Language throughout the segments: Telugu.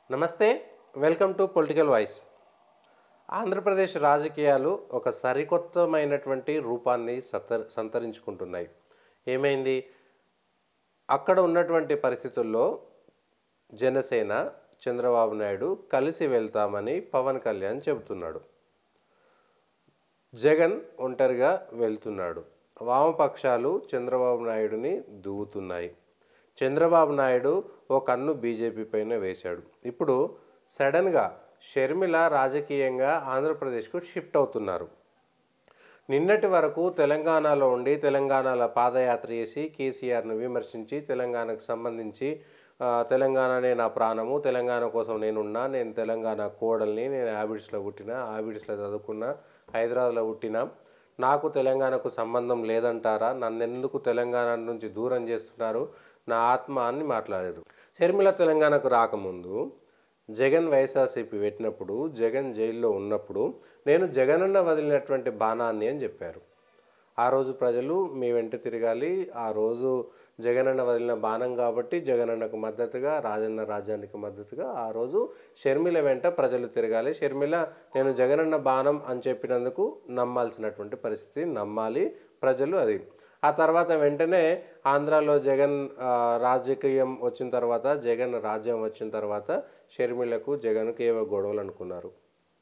నమస్తే welcome to political voice Andhra Pradesh రాజకీయాలు ఒక సరికొత్తమైనటువంటి రూపాన్ని సత సంతరించుకుంటున్నాయి ఏమైంది అక్కడ ఉన్నటువంటి పరిస్థితుల్లో జనసేన చంద్రబాబు నాయుడు కలిసి వెళ్తామని పవన్ కళ్యాణ్ చెబుతున్నాడు జగన్ ఒంటరిగా వెళ్తున్నాడు వామపక్షాలు చంద్రబాబు నాయుడుని దూవుతున్నాయి చంద్రబాబు నాయుడు ఓ కన్ను బీజేపీ పైన వేశాడు ఇప్పుడు సడన్గా షర్మిల రాజకీయంగా ఆంధ్రప్రదేశ్కు షిఫ్ట్ అవుతున్నారు నిన్నటి వరకు తెలంగాణలో ఉండి తెలంగాణలో పాదయాత్ర చేసి కేసీఆర్ను విమర్శించి తెలంగాణకు సంబంధించి ఆ, తెలంగాణనే నా ప్రాణము తెలంగాణ కోసం నేనున్నా నేను తెలంగాణ కోడల్ని నేను హ్యాబిట్స్లో పుట్టిన హ్యాబిట్స్లో చదువుకున్నా హైదరాబాద్లో పుట్టిన నాకు తెలంగాణకు సంబంధం లేదంటారా నన్నెందుకు తెలంగాణ నుంచి దూరం చేస్తున్నారు నా ఆత్మ అని మాట్లాడారు షర్మిల తెలంగాణకు రాకముందు జగన్ వైఎస్ఆర్సీపీ పెట్టినప్పుడు జగన్ జైల్లో ఉన్నప్పుడు నేను జగనన్న వదిలినటువంటి బాణాన్ని అని చెప్పారు ఆ రోజు ప్రజలు మీ వెంట తిరగాలి ఆ రోజు జగనన్న వదిలిన బాణం కాబట్టి జగనన్నకు మద్దతుగా రాజన్న రాజ్యానికి మద్దతుగా ఆ రోజు షర్మిల వెంట ప్రజలు తిరగాలి షర్మిల నేను జగనన్న బాణం అని చెప్పినందుకు నమ్మాల్సినటువంటి పరిస్థితి నమ్మాలి ప్రజలు అది ఆ తర్వాత వెంటనే ఆంధ్రాలో జగన్ ఆ, రాజకీయం వచ్చిన తర్వాత జగన్ రాజ్యం వచ్చిన తర్వాత షర్మిలకు జగన్కి ఏవో గొడవలు అనుకున్నారు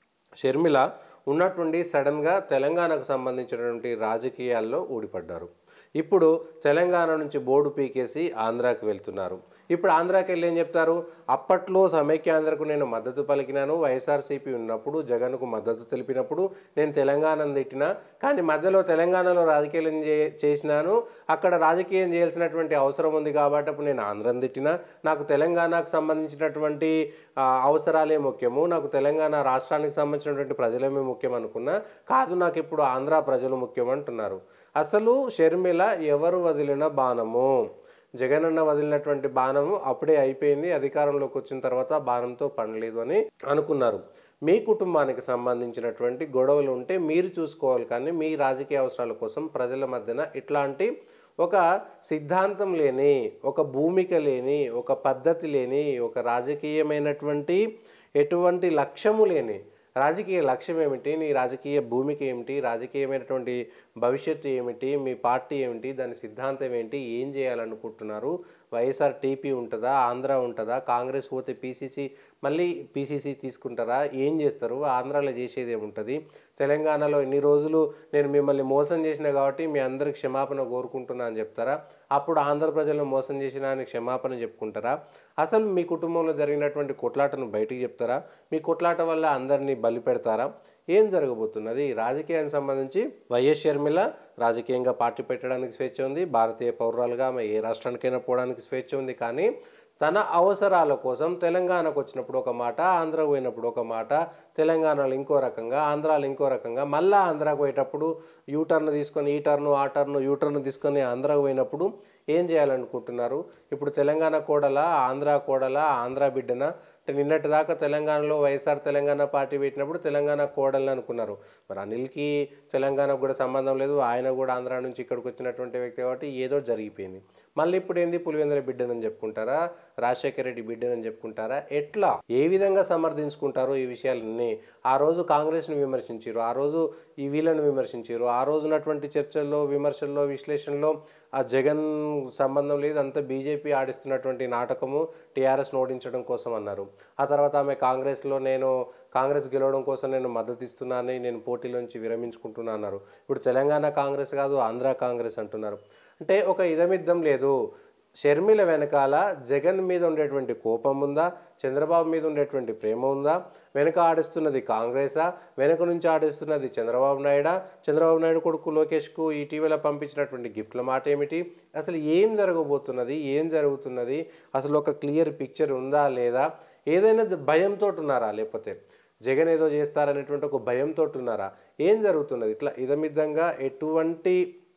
షర్మిల ఉన్నట్టుండి సడన్గా తెలంగాణకు సంబంధించినటువంటి రాజకీయాల్లో ఊడిపడ్డారు ఇప్పుడు తెలంగాణ నుంచి బోర్డు పీకేసి ఆంధ్రాకి వెళ్తున్నారు ఇప్పుడు ఆంధ్రాకి వెళ్ళి ఏం చెప్తారు అప్పట్లో సమైక్యాంధ్రకు నేను మద్దతు పలికినాను వైఎస్ఆర్సీపీ ఉన్నప్పుడు జగన్కు మద్దతు తెలిపినప్పుడు నేను తెలంగాణను తిట్టినా కానీ మధ్యలో తెలంగాణలో రాజకీయం చే చేసినాను అక్కడ రాజకీయం చేయాల్సినటువంటి అవసరం ఉంది కాబట్టి అప్పుడు నేను ఆంధ్రను తిట్టినా నాకు తెలంగాణకు సంబంధించినటువంటి ఆ, అవసరాలే ముఖ్యము నాకు తెలంగాణ రాష్ట్రానికి సంబంధించినటువంటి ప్రజలమే ముఖ్యం అనుకున్నా కాదు నాకు ఇప్పుడు ఆంధ్ర ప్రజలు ముఖ్యం అంటున్నారు అసలు షర్మిల ఎవరు వదిలిన బాణము జగనన్న వదిలినటువంటి బాణము అప్పుడే అయిపోయింది అధికారంలోకి వచ్చిన తర్వాత బాణంతో పనలేదు అని అనుకున్నారు మీ కుటుంబానికి సంబంధించినటువంటి గొడవలు ఉంటే మీరు చూసుకోవాలి కానీ మీ రాజకీయ అవసరాల కోసం ప్రజల మధ్యన ఇట్లాంటి ఒక సిద్ధాంతం లేని ఒక భూమిక లేని ఒక పద్ధతి లేని ఒక రాజకీయమైనటువంటి ఎటువంటి లక్ష్యము లేని రాజకీయ లక్ష్యం ఏమిటి నీ రాజకీయ భూమిక ఏమిటి రాజకీయమైనటువంటి భవిష్యత్తు ఏమిటి మీ పార్టీ ఏమిటి దాని సిద్ధాంతం ఏంటి ఏం చేయాలనుకుంటున్నారు వైఎస్ఆర్ టీపీ ఉంటుందా ఆంధ్ర ఉంటుందా కాంగ్రెస్ పోతే పీసీసీ మళ్ళీ పీసీసీ తీసుకుంటారా ఏం చేస్తారు ఆంధ్రాలో చేసేది ఏముంటుంది తెలంగాణలో ఎన్ని రోజులు నేను మిమ్మల్ని మోసం చేసిన కాబట్టి మీ అందరికి క్షమాపణ కోరుకుంటున్నా అని చెప్తారా అప్పుడు ఆంధ్ర ప్రజలను మోసం చేసిన అని క్షమాపణ చెప్పుకుంటారా అసలు మీ కుటుంబంలో జరిగినటువంటి కొట్లాటను బయటికి చెప్తారా మీ కొట్లాట వల్ల అందరినీ బలి పెడతారా ఏం జరగబోతున్నది రాజకీయానికి సంబంధించి వైఎస్ షర్మిల రాజకీయంగా పార్టీ పెట్టడానికి స్వేచ్ఛ ఉంది భారతీయ పౌరాలుగా ఆమె ఏ రాష్ట్రానికైనా పోవడానికి స్వేచ్ఛ ఉంది కానీ తన అవసరాల కోసం తెలంగాణకు వచ్చినప్పుడు ఒక మాట ఆంధ్రకు పోయినప్పుడు ఒక మాట తెలంగాణలో ఇంకో రకంగా ఆంధ్రాలో ఇంకో రకంగా మళ్ళా ఆంధ్రాకు పోయేటప్పుడు యూ టర్న్ తీసుకొని ఈ టర్ను ఆ టర్ను యూ టర్న్ తీసుకొని ఆంధ్రాకు పోయినప్పుడు ఏం చేయాలనుకుంటున్నారు ఇప్పుడు తెలంగాణ కోడల ఆంధ్ర కోడల ఆంధ్ర బిడ్డన అంటే నిన్నటి దాకా తెలంగాణలో వైఎస్ఆర్ తెలంగాణ పార్టీ పెట్టినప్పుడు తెలంగాణ కోడల్ని అనుకున్నారు మరి అనిల్కి తెలంగాణకు కూడా సంబంధం లేదు ఆయన కూడా ఆంధ్ర నుంచి ఇక్కడికి వచ్చినటువంటి వ్యక్తి కాబట్టి ఏదో జరిగిపోయింది మళ్ళీ ఇప్పుడు ఏంది పులివెందుల బిడ్డనని చెప్పుకుంటారా రాజశేఖర రెడ్డి బిడ్డనని చెప్పుకుంటారా ఎట్లా ఏ విధంగా సమర్థించుకుంటారో ఈ విషయాలన్నీ ఆ రోజు కాంగ్రెస్ను విమర్శించారు ఆ రోజు ఈ వీళ్ళను విమర్శించారు ఆ రోజు ఉన్నటువంటి చర్చల్లో విమర్శల్లో విశ్లేషణలో ఆ జగన్ సంబంధం లేదు అంతా బీజేపీ ఆడిస్తున్నటువంటి నాటకము టీఆర్ఎస్ను ఓడించడం కోసం అన్నారు ఆ తర్వాత ఆమె కాంగ్రెస్లో నేను కాంగ్రెస్ గెలవడం కోసం నేను మద్దతు ఇస్తున్నానని నేను పోటీలోంచి విరమించుకుంటున్నా అన్నారు ఇప్పుడు తెలంగాణ కాంగ్రెస్ కాదు ఆంధ్ర కాంగ్రెస్ అంటున్నారు అంటే ఒక ఇదమిద్దం లేదు షర్మిల వెనకాల జగన్ మీద ఉండేటువంటి కోపం ఉందా చంద్రబాబు మీద ఉండేటువంటి ప్రేమ ఉందా వెనక ఆడిస్తున్నది కాంగ్రెసా వెనక నుంచి ఆడిస్తున్నది చంద్రబాబు నాయుడా చంద్రబాబు నాయుడు కొడుకు లోకేష్కు ఇటీవల పంపించినటువంటి గిఫ్ట్ల మాట ఏమిటి అసలు ఏం జరగబోతున్నది ఏం జరుగుతున్నది అసలు ఒక క్లియర్ పిక్చర్ ఉందా లేదా ఏదైనా జ- భయంతో ఉన్నారా లేకపోతే జగన్ ఏదో చేస్తారనేటువంటి ఒక భయంతో ఉన్నారా ఏం జరుగుతున్నది ఇట్లా ఇదమిద్దంగా ఎటువంటి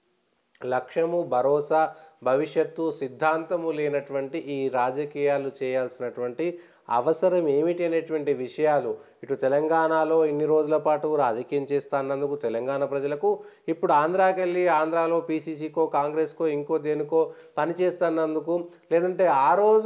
లక్ష్యము భరోసా భవిష్యత్తు సిద్ధాంతము లేనటువంటి ఈ రాజకీయాలు చేయాల్సినటువంటి అవసరం ఏమిటి అనేటువంటి విషయాలు ఇటు తెలంగాణలో ఇన్ని రోజుల పాటు రాజకీయం చేస్తా అన్నందుకు తెలంగాణ ప్రజలకు ఇప్పుడు ఆంధ్రాకి వెళ్ళి ఆంధ్రాలో పీసీసీకో కాంగ్రెస్కో ఇంకో దేనికో పని చేస్తున్నందుకు లేదంటే ఆ రోజు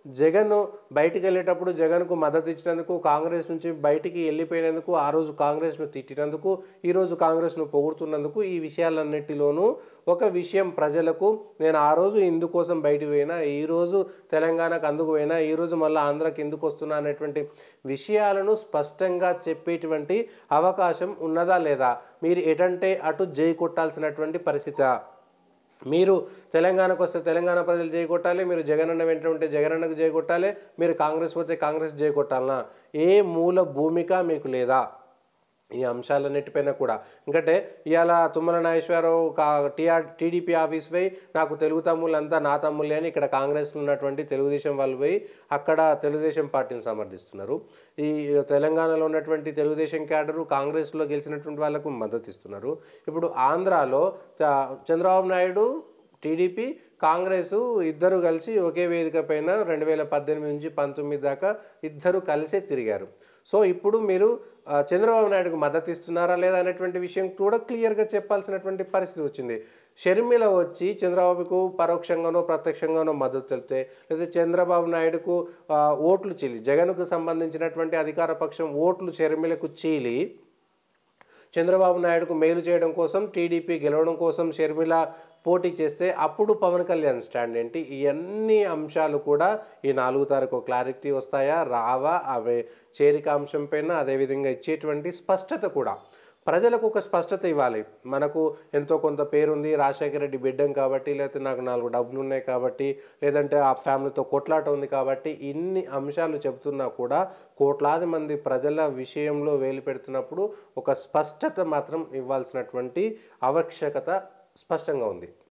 జగన్ బయటికి వెళ్ళేటప్పుడు జగన్కు మద్దతు ఇచ్చినందుకు కాంగ్రెస్ నుంచి బయటికి వెళ్ళిపోయినందుకు ఆ రోజు కాంగ్రెస్ను తిట్టినందుకు ఈరోజు కాంగ్రెస్ను పొగుడుతున్నందుకు ఈ విషయాలన్నిటిలోనూ ఒక విషయం ప్రజలకు నేను ఆ రోజు ఇందుకోసం బయటికి పోయినా ఈరోజు తెలంగాణకు అందుకు పోయినా ఈరోజు మళ్ళీ ఆంధ్రాకి ఎందుకు వస్తున్నా అనేటువంటి విషయాలను స్పష్టంగా చెప్పేటువంటి అవకాశం ఉన్నదా లేదా మీరు ఎటంటే అటు జై కొట్టాల్సినటువంటి పరిస్థితి మీరు తెలంగాణకు వస్తే తెలంగాణ ప్రజలు జై కొట్టాలి మీరు జగనన్న వెంట ఉంటే జగనన్నకు జై కొట్టాలి మీరు కాంగ్రెస్ పోతే కాంగ్రెస్ జై కొట్టాలనా ఏ మూల భూమిక మీకు లేదా ఈ అంశాలన్నిటిపైన కూడా ఎందుకంటే ఇవాళ తుమ్మల నాగేశ్వరరావు కా టీఆర్ టీడీపీ ఆఫీస్ పోయి నాకు తెలుగు తమ్ముళ్ళు అంతా నా తమ్ముళ్ళే అని ఇక్కడ కాంగ్రెస్లో ఉన్నటువంటి తెలుగుదేశం వాళ్ళు పోయి అక్కడ తెలుగుదేశం పార్టీని సమర్థిస్తున్నారు ఈ తెలంగాణలో ఉన్నటువంటి తెలుగుదేశం క్యాడరు కాంగ్రెస్లో గెలిచినటువంటి వాళ్ళకు మద్దతు ఇస్తున్నారు ఇప్పుడు ఆంధ్రాలో చ- చంద్రబాబు నాయుడు టీడీపీ కాంగ్రెస్ ఇద్దరు కలిసి ఒకే వేదిక పైన రెండు వేల పద్దెనిమిది నుంచి పంతొమ్మిది దాకా ఇద్దరు కలిసే తిరిగారు సో ఇప్పుడు మీరు ఆ, చంద్రబాబు నాయుడుకు మద్దతు ఇస్తున్నారా లేదా అనేటువంటి విషయం కూడా క్లియర్గా చెప్పాల్సినటువంటి పరిస్థితి వచ్చింది షర్మిల వచ్చి చంద్రబాబుకు పరోక్షంగానో ప్రత్యక్షంగానో మద్దతు తెలిపితే లేదా చంద్రబాబు నాయుడుకు ఆ, ఓట్లు చీలి జగన్కు సంబంధించినటువంటి అధికార పక్షం ఓట్లు షర్మిలకు చీలి చంద్రబాబు నాయుడుకు మేలు చేయడం కోసం టీడీపీ గెలవడం కోసం షర్మిల పోటీ చేస్తే అప్పుడు పవన్ కళ్యాణ్ స్టాండ్ ఏంటి ఇవన్నీ అంశాలు కూడా ఈ నాలుగు తారీఖు క్లారిటీ వస్తాయా రావా అవి చేరిక అంశం పైన అదేవిధంగా ఇచ్చేటువంటి స్పష్టత కూడా ప్రజలకు ఒక స్పష్టత ఇవ్వాలి మనకు ఎంతో కొంత పేరుంది రాజశేఖర రెడ్డి బిడ్డం కాబట్టి లేకపోతే నాకు నాలుగు డబ్బులు ఉన్నాయి కాబట్టి లేదంటే ఆ ఫ్యామిలీతో కొట్లాట ఉంది కాబట్టి ఇన్ని అంశాలు చెబుతున్నా కూడా కోట్లాది మంది ప్రజల విషయంలో వేలు పెడుతున్నప్పుడు ఒక స్పష్టత మాత్రం ఇవ్వాల్సినటువంటి ఆవశ్యకత స్పష్టంగా ఉంది